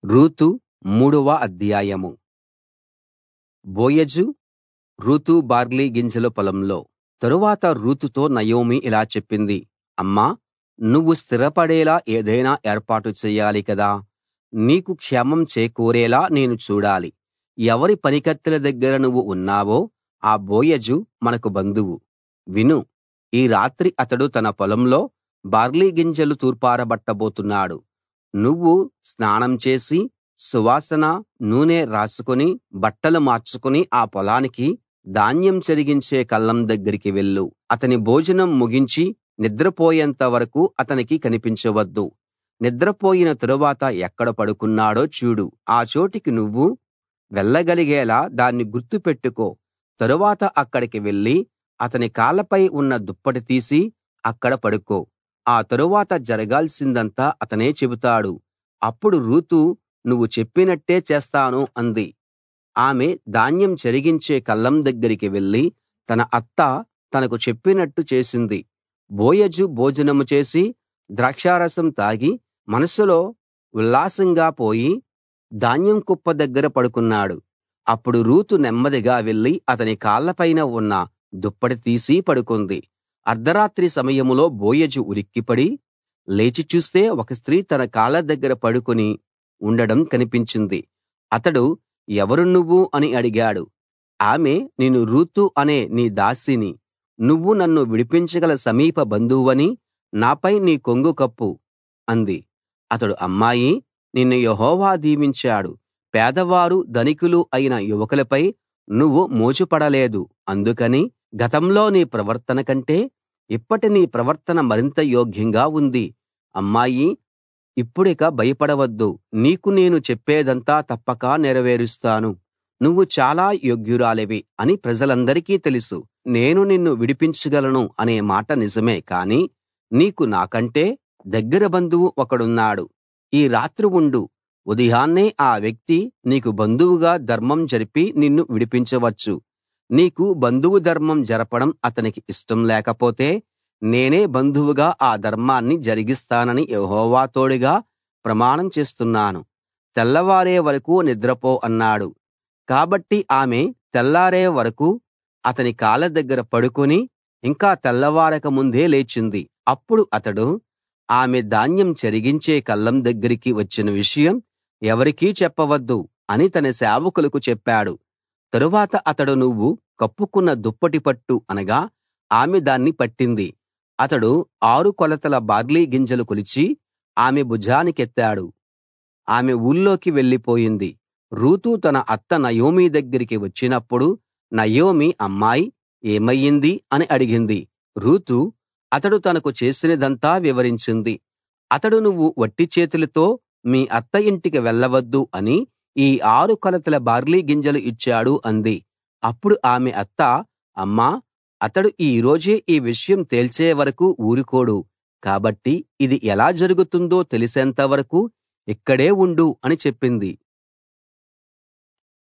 Ruth మూడవ అధ్యాయం Boaz Ruth barley గింజల పొలంలో తరువాత రూతుతో నయోమి ఇలా చెప్పింది అమ్మా నువ్వు స్థిరపడేలా ఏదైనా ఏర్పాటు చెయ్యాలి కదా నీకు క్షేమం చేకూరేలా నేను చూడాలి ఎవరి పనికత్తెల దగ్గర నువ్వు ఉన్నావో ఆ బోయజు మనకు బంధువు విను ఈ రాత్రి అతడు తన పొలంలో బార్లీ గింజలు తూర్పారబట్టబోతున్నాడు నువ్వు స్నానం చేసి సువాసన నూనె రాసుకుని బట్టలు మార్చుకుని ఆ పొలానికి ధాన్యం చెరిగించే కళ్ళం దగ్గరికి వెళ్ళు అతని భోజనం ముగించి నిద్రపోయేంత వరకూ అతనికి కనిపించవద్దు నిద్రపోయిన తరువాత ఎక్కడ పడుకున్నాడో చూడు ఆ చోటికి నువ్వు వెళ్ళగలిగేలా దాన్ని గుర్తు పెట్టుకో తరువాత అక్కడికి వెళ్లి అతని కాళ్ళపై ఉన్న దుప్పటి తీసి అక్కడ పడుకో ఆ తరువాత జరగాల్సిందంతా అతనే చెబుతాడు అప్పుడు రూతు నువ్వు చెప్పినట్టే చేస్తాను అంది ఆమె ధాన్యం చెరిగించే కళ్ళం దగ్గరికి వెళ్లి తన అత్త తనకు చెప్పినట్టు చేసింది బోయజు భోజనం చేసి ద్రాక్షారసం తాగి మనసులో ఉల్లాసంగా పోయి ధాన్యం కుప్ప దగ్గర పడుకున్నాడు అప్పుడు రూతు నెమ్మదిగా వెళ్లి అతని కాళ్ళపైన ఉన్న దుప్పటి తీసి పడుకుంది అర్థరాత్రి సమయంలో బోయజు ఉలిక్కిపడి లేచి చూస్తే ఒక స్త్రీ తన కాళ్ళ దగ్గర పడుకుని ఉండడం కనిపించింది అతడు ఎవరు నువ్వు అని అడిగాడు ఆమె నేను రూతు అనే నీ దాసిని నువ్వు నన్ను విడిపించగల సమీప బంధువని నాపై నీ కొంగు కప్పు అంది అతడు అమ్మాయీ నిన్ను యెహోవా దీవించాడు పేదవారు ధనికులు అయిన యువకులపై నువ్వు మోజుపడలేదు అందుకని గతంలో నీ ప్రవర్తన కంటే ఇప్పటి నీ ప్రవర్తన మరింత యోగ్యంగా ఉంది అమ్మాయీ ఇప్పుడిక భయపడవద్దు నీకు నేను చెప్పేదంతా తప్పక నెరవేరుస్తాను నువ్వు చాలా యోగ్యురాలివి అని ప్రజలందరికీ తెలుసు నేను నిన్ను విడిపించగలను అనే మాట నిజమే కానీ నీకు నాకంటే దగ్గర బంధువు ఒకడున్నాడు ఈ రాత్రి ఉండు ఉదయాన్నే ఆ వ్యక్తి నీకు బంధువుగా ధర్మం జరిపి నిన్ను విడిపించవచ్చు నీకు బంధువు ధర్మం జరపడం అతనికి ఇష్టం లేకపోతే నేనే బంధువుగా ఆ ధర్మాన్ని జరిగిస్తానని యెహోవా తోడుగా ప్రమాణం చేస్తున్నాను తెల్లవారే వరకూ నిద్రపో అన్నాడు కాబట్టి ఆమె తెల్లారే వరకూ అతని కాళ్ళ దగ్గర పడుకుని ఇంకా తెల్లవారక ముందే లేచింది అప్పుడు అతడు ఆమె ధాన్యం చెరిగించే కళ్ళం దగ్గరికి వచ్చిన విషయం ఎవరికీ చెప్పవద్దు అని తన సేవకులకు చెప్పాడు తరువాత అతడు నువ్వు కప్పుకున్న దుప్పటి పట్టు అనగా ఆమె దాన్ని పట్టింది అతడు ఆరు కొలతల బార్లీ గింజలు కొలిచి ఆమె భుజానికెత్తాడు ఆమె ఊళ్ళోకి వెళ్ళిపోయింది రూతు తన అత్త నయోమి దగ్గరికి వచ్చినప్పుడు నయోమి అమ్మాయ్ ఏమయ్యింది అని అడిగింది రూతు అతడు తనకు చేసినదంతా వివరించింది అతడు నువ్వు వట్టి చేతులతో మీ అత్త ఇంటికి వెళ్ళవద్దు అని ఈ ఆరు కొలతల బార్లీ గింజలు ఇచ్చాడు అంది అప్పుడు ఆమె అత్త అమ్మా అతడు ఈ రోజే ఈ విషయం తేల్చే వరకూ ఊరుకోడు కాబట్టి ఇది ఎలా జరుగుతుందో తెలిసేంత వరకూ ఇక్కడే ఉండు అని చెప్పింది